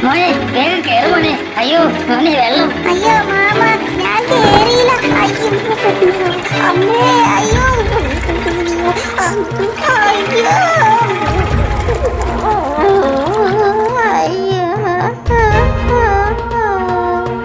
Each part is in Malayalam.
മോനെ വേഗം കേറ് മോനെ അയ്യോ മോനെ വെള്ളം അയ്യോ മാമ ഞാൻ കേറിയില്ല അയ്യോ അമ്മേ അയ്യോ അയ്യോ അയ്യോ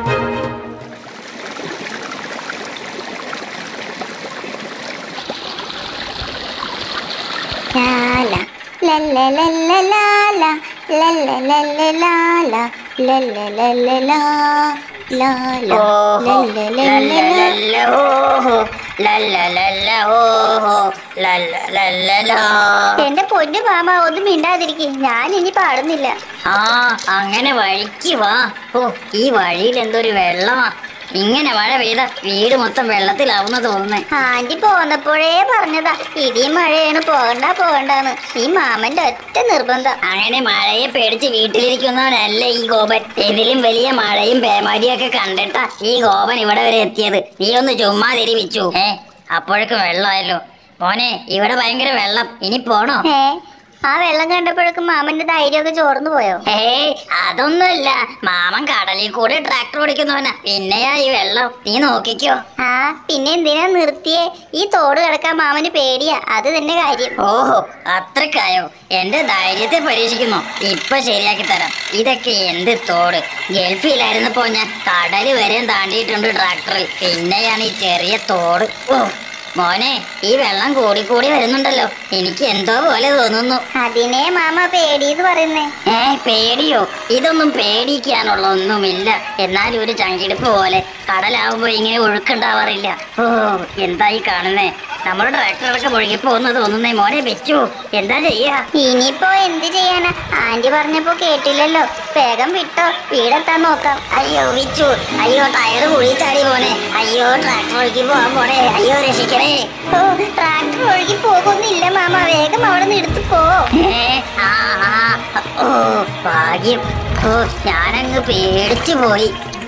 ലാല ലല്ലലല്ലലാല ലല്ലലല്ലലാല ലല്ലലല്ലലാ ലാല ഓഹോ ലല്ലലല്ലലാ ലല്ലലല്ല ഓഹോ ലല്ലലല്ല ഓഹോ ലല്ലലല്ലലാ എന്റെ പൊന്നു മാമ ഒന്നും മിണ്ടാതിരിക്കും ഞാൻ ഇനി പാടുന്നില്ല ആ അങ്ങനെ വഴിക്ക് വാ ഓ ഈ വഴിയിൽ എന്തൊരു വെള്ളമാ ഇങ്ങനെ മഴ പെയ്ത വീട് മൊത്തം വെള്ളത്തിലാവുന്ന തോന്നുന്നേ ആന്റി പോന്നപ്പോഴേ പറഞ്ഞതാ ഇടിയും മഴയാണ് പോകണ്ട പോകണ്ടാന്ന് ഈ മാമന്റെ ഒറ്റ നിർബന്ധം അങ്ങനെ മഴയെ പേടിച്ച് വീട്ടിലിരിക്കുന്നവനല്ല ഈ ഗോപൻ ഇതിലും വലിയ മഴയും പേമാരിയും ഒക്കെ കണ്ടിട്ടാ ഈ ഗോപൻ ഇവിടെ വരെ എത്തിയത് നീ ഒന്ന് ചുമ്മാതിരി വിച്ചു ഏ അപ്പോഴേക്കും വെള്ളമായല്ലോ മോനെ ഇവിടെ ഭയങ്കര വെള്ളം ഇനി പോണോ ഏ ആ വെള്ളം കണ്ടപ്പോഴേക്കും മാമന്റെ ധൈര്യമൊക്കെ ചോർന്നു പോയോ ഏയ് അതൊന്നുമല്ല മാമൻ കടലിൽ കൂടെ ട്രാക്ടർ ഓടിക്കുന്നവനാ പിന്നെയാ ഈ വെള്ളം നീ നോക്കിക്കോ ആ പിന്നെ എന്തിനാ നിർത്തിയേ ഈ തോട് കിടക്കാൻ മാമന് പേടിയാ അത് തന്നെ കാര്യം ഓഹോ അത്രക്കായോ എന്റെ ധൈര്യത്തെ പരീക്ഷിക്കുന്നു ഇപ്പൊ ശരിയാക്കി തരാം ഇതൊക്കെ എന്ത് തോട് ഗൾഫിലായിരുന്നപ്പോ ഞാൻ കടല് വരെ താണ്ടിയിട്ടുണ്ട് ട്രാക്ടറിൽ പിന്നെയാണ് ഈ ചെറിയ തോട് ഓ മോനെ ഈ വെള്ളം കൂടി കൂടി വരുന്നുണ്ടല്ലോ എനിക്ക് എന്തോ പോലെ തോന്നുന്നു അതിനെ മാമ പേടിയെന്ന് പറയുന്നേ ഏ പേടിയോ ഇതൊന്നും പേടിക്കാനുള്ള ഒന്നുമില്ല എന്നാലും ഒരു ചങ്കിടിപ്പ് പോലെ കടലാവുമ്പോ ഇങ്ങനെ ഒഴുക്കുണ്ടാവാറില്ല ഓ എന്തായി കാണുന്നേ നമ്മുടെ ട്രാക്ടറൊക്കെ ഒഴുകി പോകുന്ന തോന്നുന്നേ മോനെ വെച്ചു എന്താ ചെയ്യാ ഇനിയിപ്പോ എന്ത് ചെയ്യാനാ ആന്റി പറഞ്ഞപ്പോ കേട്ടില്ലല്ലോ വേഗം വിട്ടോ വീടെത്താൻ നോക്കാം അയ്യോ വിച്ചു അയ്യോ ടയർ കുഴി ചാടി പോനെ അയ്യോ ട്രാക്ടർ ഒഴുകി പോവാൻ പോണേ അയ്യോ രക്ഷിക്കണേ ഓ ട്രാക്ടർ ഒഴുകി പോകുന്നില്ല മാമ വേഗം അവിടെ നിന്ന് എടുത്തു പോ ഏ, ആ, ആ, ഓ ഭാഗ്യം ഓ ഞാനങ്ങ് പേടിച്ചു പോയി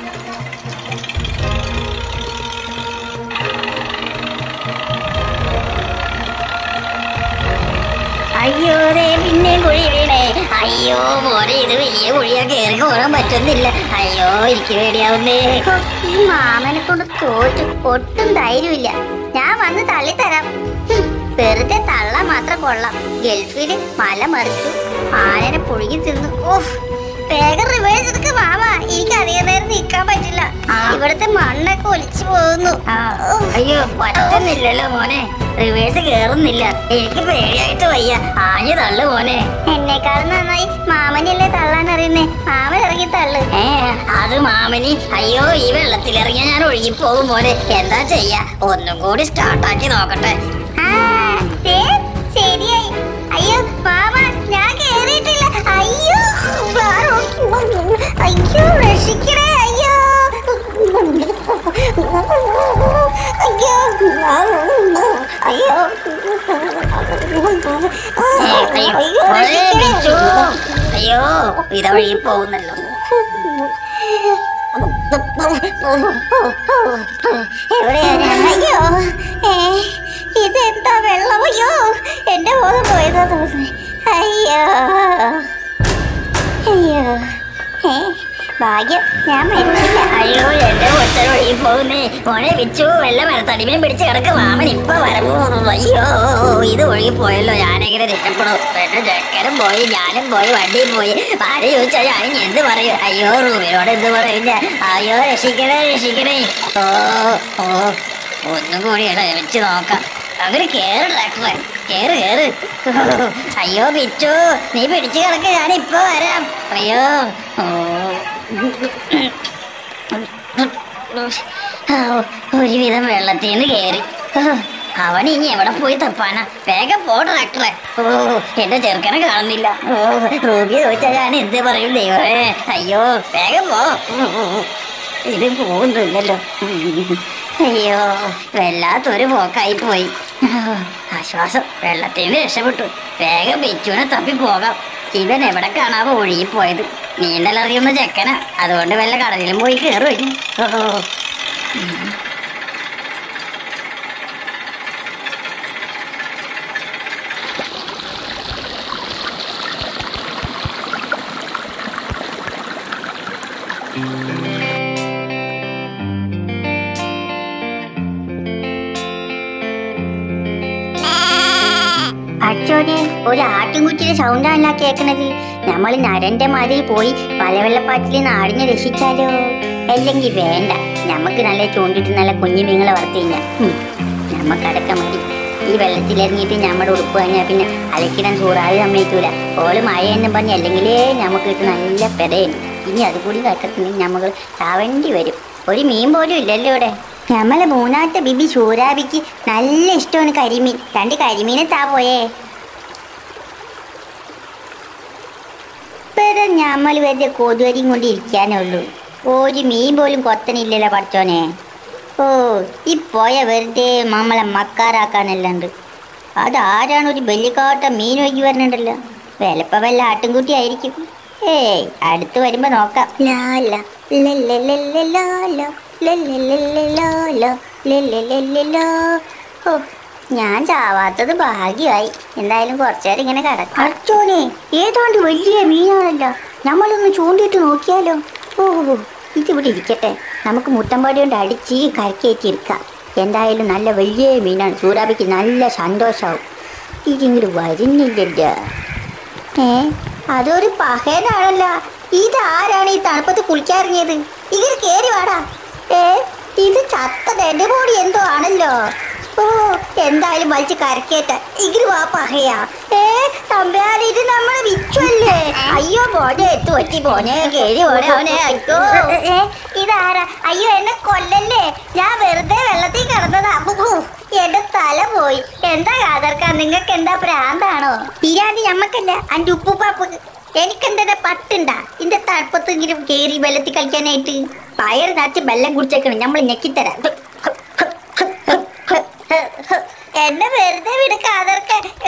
അയ്യോ ദേ പിന്നെയും കുഴി വീണേ അയ്യോ മോനെ ഇത് വലിയ കുഴിയാ കേറി പോകാൻ പറ്റുന്നില്ല അയ്യോ എനിക്ക് പേടിയാവുന്നേ ഹോ, ഈ മാമനെ കൊണ്ട് തോറ്റു ഒട്ടും ധൈര്യമില്ല ഞാൻ വന്ന് തള്ളിത്തരാം ഹും, വെറുതെ തള്ളാൻ മാത്രം കൊള്ളാം ഗൾഫില് മല മറിച്ചു ആനനെ പുഴുകി തിന്നു ഓഫ് വേഗം റിവേഴ്സ് എടുക്ക മാമ എനിക്ക് അധികം നേരം നിൽക്കാൻ പറ്റില്ല ആ. ഇവിടുത്തെ മണ്ണൊക്കെ ഒലിച്ചു പോകുന്നു ആ, അയ്യോ പറ്റുന്നില്ലല്ലോ മോനെ റിവേഴ്സ് കേറുന്നില്ല എനിക്ക് പേടിയായിട്ട് വയ്യ ആഞ്ഞു തള്ളു മോനെ എന്നെക്കാളും നന്നായി മാമനല്ലേ തള്ളാൻ അറിയുന്നേ മാമൻ ഇറങ്ങി തള്ളു ഏ അത് മാമനി അയ്യോ ഈ വെള്ളത്തിലിറങ്ങിയ ഞാൻ ഒഴുകിപ്പോകും മോനെ എന്താ ചെയ്യാ ഒന്നും കൂടി സ്റ്റാർട്ടാക്കി നോക്കട്ടെ ആ, ദേ, ശരിയായി അയ്യോ മാമ ഞാൻ കേറിയിട്ടില്ല അയ്യോ വാറോ. അയ്യോ രക്ഷിക്കണേ അയ്യോ അയ്യോ അയ്യോ ഏ, അയ്യോ, മോനെ, ബിച്ചു. അയ്യോ ഇതാ ഒഴുകി പോകുന്നല്ലോ എവിടെയാണ് അയ്യോ ഏ ഇതെന്താ വെള്ളം അയ്യോ എന്റെ ബോധം പോയതാ തോന്നുന്നു അയ്യോ അയ്യോ ഏ ഭാഗ്യം ഞാൻ മരിച്ചില്ല അയ്യോ എന്റെ കൊച്ചൻ ഒഴുകി പോകുന്നേ മോനെ വിച്ചു വെള്ളം തടിമയും പിടിച്ച് കിടക്ക് മാമൻ ഇപ്പൊ വരവോ അയ്യോ ഇത് ഒഴുകി പോയല്ലോ ഞാനെങ്ങനെ രക്ഷപ്പെടും എന്റെ ചെക്കനും പോയി ഞാനും പോയി വണ്ടിയും പോയി ആര് ചോദിച്ചാൽ ഞാൻ ഇനി എന്ത് പറയും അയ്യോ റൂമിനോട് എന്ത് പറയും ഞാൻ അയ്യോ രക്ഷിക്കണേ രക്ഷിക്കണേ ഓ ഓ ഒന്നും കൂടി വെച്ച് നോക്കാം അങ്ങനെ കേറ് ഡോക്ടറെ കേറ് കേറ് അയ്യോ ബിച്ചു നീ പിടിച്ചു കിടക്ക് ഞാൻ ഇപ്പൊ വരാം അയ്യോ ഓ ആ, ഒരുവിധം വെള്ളത്തിൽ നിന്ന് കയറി അവൻ ഇനി എവിടെ പോയി തപ്പാനാ വേഗം പോ ട്രാക്ടറെ ഓ എന്റെ ചെറുക്കനെ കാണുന്നില്ല ഓ റൂബി ചോദിച്ചാൽ ഞാൻ എന്ത് പറയും ദൈവമേ അയ്യോ വേഗം പോ ഇത് പോകുന്നില്ലല്ലോ അയ്യോ വല്ലാത്തൊരു പോക്കായി പോയി ആശ്വാസം വെള്ളത്തിൽ നിന്ന് രക്ഷപ്പെട്ടു വേഗം ബിച്ചുവിനെ തപ്പി പോകാം ഇവൻ എവിടെ കാണാവോ ഒഴുകിപ്പോയത് നീന്തലറിയുന്ന ചെക്കനാ അതുകൊണ്ട് വല്ല കടലിലും പോയി കയറും ഓ അച്ചോനെ ഒരു ആട്ടിൻകുറ്റിയുടെ സൗണ്ടാണല്ല കേക്കണത് നമ്മൾ നരന്റെ മാതിരി പോയി പലവെള്ളപ്പാറ്റിൽ നാടിനെ രക്ഷിച്ചാലോ അല്ലെങ്കിൽ വേണ്ട നമുക്ക് നല്ല ചൂണ്ടിട്ട് നല്ല കുഞ്ഞു മീങ്ങളെ വളർത്തി കഴിഞ്ഞാൽ നമുക്കടക്ക മതി ഈ വെള്ളത്തിലിറങ്ങിയിട്ട് നമ്മുടെ ഉടുപ്പ് കഴിഞ്ഞാൽ പിന്നെ അലക്കിടാൻ സൂറാതെ സമ്മതിക്കൂല ഓള് മഴ എന്ന് പറഞ്ഞ് അല്ലെങ്കിലേ നമുക്ക് കിട്ടും നല്ല പെടയാണ് ഇനി അതുകൂടി കേട്ടിട്ടുണ്ടെങ്കിൽ നമ്മൾ ചാവേണ്ടി വരും ഒരു മീൻ പോലും ഇല്ലല്ലോ ഇവിടെ നമ്മളെ മൂന്നാമത്തെ ബിബി സൂരാബിക്ക് നല്ല ഇഷ്ടമാണ് കരിമീൻ രണ്ട് കരിമീനെ താ പോയേ ഇപ്പഴ ഞമ്മൾ വെറുതെ കൊതുവരിയും കൊണ്ട് ഇരിക്കാനേ ഉള്ളൂ ഒരു മീൻ പോലും കൊത്തനില്ലല്ലോ പഠിച്ചോനെ ഓ ഈ പോയ വെറുതെ നമ്മളെ മക്കാറാക്കാനല്ലാണ്ട് അതാരാണ് ഒരു വെള്ളിക്കാട്ട മീൻ ഒഴുകി വരുന്നുണ്ടല്ലോ വിലപ്പ വല്ല ആട്ടിൻകുട്ടി ആയിരിക്കും ഏയ് അടുത്ത് വരുമ്പോ നോക്കാം ലാല ലല്ലല്ലല്ലലാല, ലല്ലല്ലല്ലലാല, ലല്ലല്ലല്ലലാ. ഓ, ഞാൻ ചാവാത്തത് ഭാഗ്യമായി എന്തായാലും കുറച്ചേരം ഇങ്ങനെ കിടക്കാം അച്ചോനെ ഏതാണ്ട് വലിയ മീനാണല്ലോ നമ്മളൊന്ന് ചൂണ്ടിയിട്ട് നോക്കിയാലോ ഓ ഇതിവിടെ ഇരിക്കട്ടെ നമുക്ക് മുട്ടമ്പാടി കൊണ്ട് അടിച്ച് കരക്കേറ്റി ഇരിക്കാം എന്തായാലും നല്ല വലിയ മീനാണ് സൂറാബിക്ക് നല്ല സന്തോഷമാവും ഇതിങ്ങോട്ട് വരുന്നില്ലല്ലോ ഏ അതൊരു പഹേനാണല്ലോ ഇതാരാണ് ഈ തണുപ്പത്ത് കുളിക്കാറിങ്ങിയത് ഇങ്ങനെ കേറി വാടാ ഏ ഇത് ചത്ത ഡെഡ് ബോഡി എന്തോ ആണല്ലോ ഓ എന്തായാലും വലിച്ച് കരക്കേറ്റ ഇങ്ങനെ വാ പഹയാ ഏ തമ്പ്യാൻ ഇത് നമ്മളെ വിച്ചുവല്ലേ അയ്യോ പോനെ എത്തു പറ്റി പോനെ കേറി പോനെ അവനെ അയ്യോ ഇതാരാ അയ്യോ എന്നെ കൊല്ലല്ലേ ഞാൻ വെറുതെ വെള്ളത്തിൽ കിടന്നതാ ഉഹ്. എന്റെ തല പോയി എന്താ കാതർക്ക നിങ്ങൾക്ക് എന്താ പ്രാന്താണോ പിരാതി ഞമ്മക്കല്ല അന്റെ ഉപ്പുപ്പാപ്പക്ക് എനിക്കെന്താ പട്ടുണ്ടാ ഇന്റെ തണുപ്പത്ത് ഇങ്ങനെ കേറി വെള്ളത്തിൽ കളിക്കാനായിട്ട് പയർ നച്ച് വെള്ളം കുടിച്ചേക്കണം നമ്മൾ ഞെക്കിത്തരാം എന്നെ വെറുതെ വിട് കാതർക്ക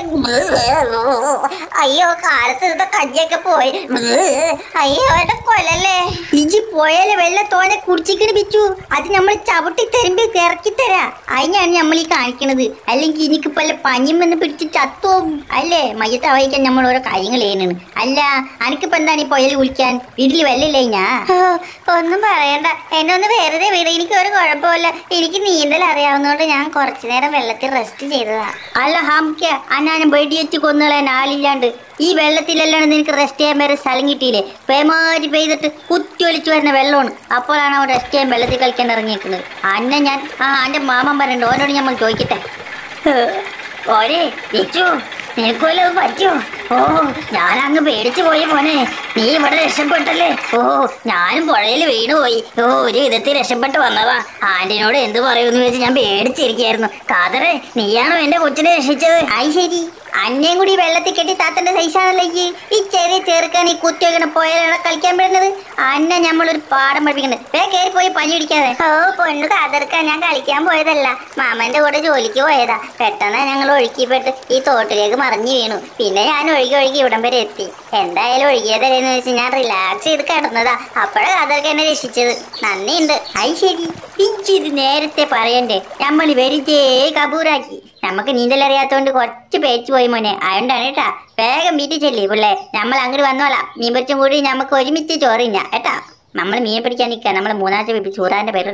അയ്യോ കാലത്ത് ഇത് കഞ്ഞിയൊക്കെ പോയി അയ്യോ എന്നെ കൊല്ലല്ലേ ഇജി പോയാല് വെള്ള തോനെ കുടിച്ചിക്കണ് പിച്ചു അത് നമ്മൾ ചവിട്ടി തരുമ്പോ ഇറക്കി തരാ അതിനാണ് നമ്മൾ ഈ കാണിക്കണത് അല്ലെങ്കിൽ എനിക്ക് പല പനിയും വന്ന് പിടിച്ച് ചത്തുവും അല്ലേ മയ്യത്ത് അവഹിക്കാൻ നമ്മൾ ഓരോ കാര്യങ്ങൾ ചെയ്യുന്നത് അല്ല അനക്കിപ്പോ എന്താണ് ഈ പുയൽ കുളിക്കാൻ വീട്ടിൽ വെള്ളമില്ലേ ഞാൻ ഒന്നും പറയണ്ട എന്നെ ഒന്ന് വെറുതെ വിട എനിക്ക് ഒരു കുഴപ്പമില്ല എനിക്ക് നീന്തൽ അറിയാവുന്നതുകൊണ്ട് ഞാൻ കുറച്ചു നേരം വെള്ളത്തിൽ റെസ്റ്റ് ചെയ്തതാ അല്ല ഹംക്ക അന്നാനും വെടി വെച്ച് കൊന്നുകളയാൻ ആളില്ലാണ്ട് ഈ വെള്ളത്തിലല്ലാണ് നിനക്ക് റെസ്റ്റ് ചെയ്യാൻ വേറെ സ്ഥലം കിട്ടിയില്ലേ പേമാരി പെയ്തിട്ട് കുത്തി ഒലിച്ചു വരുന്ന വെള്ളമാണ് അപ്പോഴാണ് അവൻ റെസ്റ്റ് ചെയ്യാൻ വെള്ളത്തിൽ കളിക്കാൻ ഇറങ്ങിയേക്കുന്നത് അന്നെ ഞാൻ ആ എൻ്റെ മാമൻ പറയണ്ട ഓനോട് നമ്മൾ ചോദിക്കട്ടെ ഓരേ വിച്ചു നിനക്കുമല്ലോ അത് പറ്റോ ഓ ഞാൻ അങ്ങ് പേടിച്ചു പോയി മോനെ നീ ഇവിടെ രക്ഷപ്പെട്ടല്ലേ ഓ ഞാനും പുഴയിൽ വീണുപോയി ഓ ഒരു വിധത്തിൽ രക്ഷപ്പെട്ട് വന്നതാ ആന്റിനോട് എന്ത് പറയുമെന്ന് വെച്ച് ഞാൻ പേടിച്ചിരിക്കായിരുന്നു കാതറെ നീയാണോ എന്റെ കൊച്ചിനെ രക്ഷിച്ചത് ആയി ശരി അന്നേം കൂടി വെള്ളത്തിൽ കെട്ടി താത്തന്റെ സൈസാണല്ലോ ഈ ഈ ചെറിയ ചെറുക്കാൻ ഈ കുത്തി വെക്കണ പോയാലാണ് കളിക്കാൻ പറ്റുന്നത് അന്നെ നമ്മളൊരു പാഠം പഠിപ്പിക്കണ്ടേ വേ കയറി പോയി പനി പിടിക്കാതെ ഓ പൊണ്ണു കാതർക്കാൻ ഞാൻ കളിക്കാൻ പോയതല്ല മാമന്റെ കൂടെ ജോലിക്ക് പോയതാ പെട്ടെന്ന് ഞങ്ങൾ ഒഴുക്കിപ്പെട്ട് ഈ തോട്ടിലേക്ക് മറിഞ്ഞു വീണു പിന്നെ ഞാൻ ഒഴുകി ഒഴുകി ഇവിടം വരെ എത്തി എന്തായാലും ഒഴുകിയതല്ലേന്ന് വെച്ച് ഞാൻ റിലാക്സ് ചെയ്ത് കിടന്നതാ അപ്പോഴാ കാതർക്ക് എന്നെ രക്ഷിച്ചത് നന്ദിയുണ്ട് അത് ശരി ഇച്ചിരി നേരത്തെ പറയണ്ടേ നമ്മൾ വെറുതെ കബൂറാക്കി നമുക്ക് നീന്തൽ അറിയാത്തോണ്ട് കുറച്ച് പേച്ച് പോയി മോനെ അതുകൊണ്ടാണ് കേട്ടാ വേഗം വീട്ടിൽ ചെല്ലി പിള്ളേ നമ്മൾ അങ്ങോട്ട് വന്നോളാം മീൻ പൊരിച്ചും കൂടി നമുക്ക് ഒരുമിച്ച് ചോറിഞ്ഞ കേട്ടാ നമ്മൾ മീൻ പിടിക്കാൻ നിൽക്കുക നമ്മൾ മൂന്നാമത്തെ വീട്ടിൽ ചൂറാന്റെ പേര്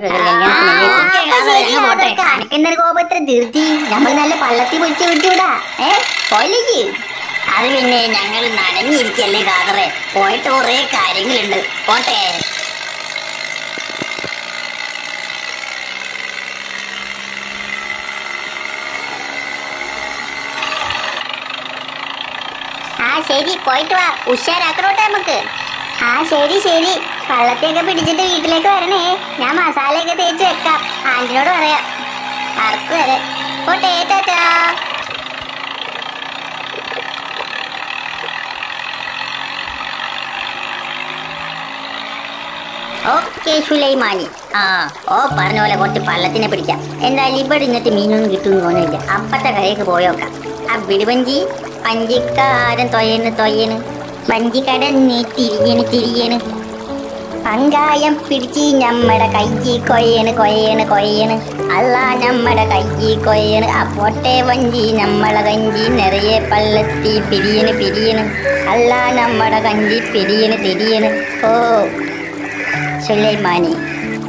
എന്നൊരു കോപത്ര ധൃതി നമ്മൾ നല്ല പള്ളത്തി പൊരിച്ച് വിട്ടുവിടാ ഏ പോയില്ലേ അത് പിന്നെ ഞങ്ങൾ നനഞ്ഞിരിക്കല്ലേ കാതറെ പോയിട്ട് കുറെ കാര്യങ്ങളുണ്ട് പോട്ടെ ആ ശരി പോയിട്ട് വാ ഉഷാരാക്കണോട്ടെ നമുക്ക് ആ ശരി ശരി വള്ളത്തെയൊക്കെ പിടിച്ചിട്ട് വീട്ടിലേക്ക് വരണേ ഞാൻ മസാലയൊക്കെ തേച്ച് വെക്കാം ആന്റിനോട് പറയാം അർക്ക് വരെ പോട്ടെ ടാറ്റാ ഓക്കെ സുലൈമാനി ആ ഓ പറഞ്ഞ പോലെ കുറച്ച് പള്ളത്തിനെ പിടിക്കാം എന്തായാലും ഇവിടെ ഇന്നത്തെ മീനൊന്നും കിട്ടുമെന്ന് തോന്നുന്നില്ല അപ്പത്തെ കരയൊക്കെ പോയോക്കാം ആ വിടുവഞ്ചി പഞ്ചിക്കാരൻ തൊയ്യണ് തൊയ്യണ് വഞ്ചിക്കടന്ന് തിരിയണ് തിരിയണ് പങ്കായം പിടിച്ച് നമ്മടെ കയ്യി കൊയ്യണ് കൊയ്യണ് കൊയ്യണ് അല്ല നമ്മടെ കയ്യി കൊയ്യണ് ആ പൊട്ടെ വഞ്ചി നമ്മളെ കഞ്ചി നിറയെ പള്ളത്തി പിരിയണ് പിരിയണ് അല്ല നമ്മടെ കഞ്ചി പിരിയണ് തിരിയണ് ഓ സുലൈമാനി